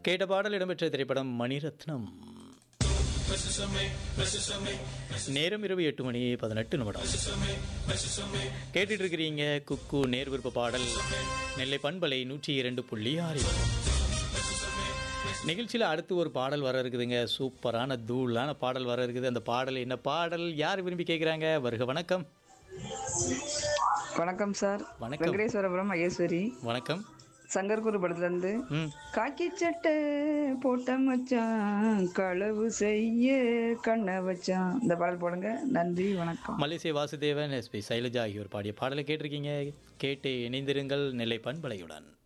கேட்ட பாடல் இடம்பெற்ற திரைப்படம் மணிரத்னம் நேரம் இரவு எட்டு மணி பதினெட்டு நிமிடம் கேட்டுட்டு இருக்கிறீங்க குக்கு நேர் விருப்ப பாடல் நெல்லை பண்பலை நூற்றி இரண்டு புள்ளி ஆறு நிகழ்ச்சியில் அடுத்து ஒரு பாடல் வர இருக்குதுங்க சூப்பரான தூளான பாடல் வர இருக்குது அந்த பாடல் என்ன பாடல் யார் விரும்பி கேட்குறாங்க வருக வணக்கம் வணக்கம் சார் வணக்கம். வெங்கடேஸ்வரபுரம் மகேஸ்வரி வணக்கம் சங்கர்குரு படத்துல இருந்து ம் காக்கி சட்டை போட்ட மச்சான் களவு செய்ய கண்ண வச்சான் இந்த பாடல் போடுங்க நன்றி வணக்கம் மலேசிய வாசுதேவன் எஸ்பி சைலஜா ஆகியோர் பாடிய பாடலை கேட்டிருக்கீங்க கேட்டு இணைந்திருங்கள் நெல்லை பண்பலையுடன்